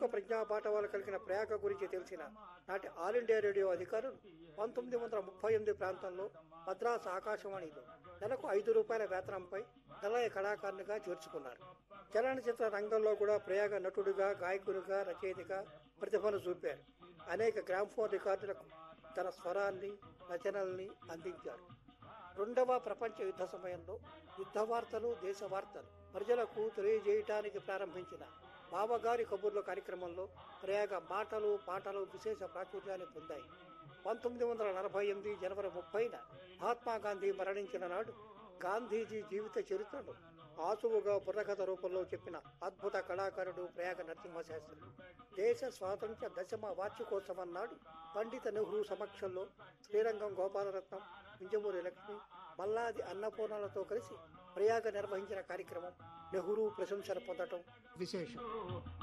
ప్రజ్ఞా పాఠవాలు కలిగిన ప్రయాగ గురించి తెలిసిన నాటి ఆల్ ఇండియా రేడియో అధికారులు పంతొమ్మిది వందల ముప్పై ఎనిమిది ప్రాంతంలో మద్రాసు ఆకాశవాణిలో నెలకు ఐదు రూపాయల వేతనంపై నిలయ కళాకారునిగా చేర్చుకున్నారు చలనచిత్ర రంగంలో కూడా ప్రయాగ నటుడిగా గాయకునిగా రచయితగా ప్రతిభను చూపారు అనేక గ్రామ్ఫోన్ రికార్డులకు తన స్వరాన్ని రచనల్ని అందించారు రెండవ ప్రపంచ యుద్ధ సమయంలో యుద్ధ వార్తలు దేశ వార్తలు ప్రజలకు తెలియజేయటానికి ప్రారంభించిన బావగారి కబుర్ల కార్యక్రమంలో ప్రయాగ మాటలు పాటలు విశేష ప్రాచుర్యాన్ని పొందాయి పంతొమ్మిది వందల నలభై ఎనిమిది జనవరి ముప్పైన మహాత్మా గాంధీ మరణించిన నాడు గాంధీజీ జీవిత చరిత్రను ఆసువుగా బుర్రకథ రూపంలో చెప్పిన అద్భుత కళాకారుడు ప్రయాగ నరసింహశాస్త్రి దేశ స్వాతంత్ర్య దశమ వార్షికోత్సవం నాడు పండిత నెహ్రూ సమక్షంలో శ్రీరంగం గోపాలరత్నం పింజమూరి లక్ష్మి మల్లాది అన్నపూర్ణలతో కలిసి ప్రయాగ నిర్వహించిన కార్యక్రమం నెహ్రూ ప్రశంసలు పొందటం విశేషం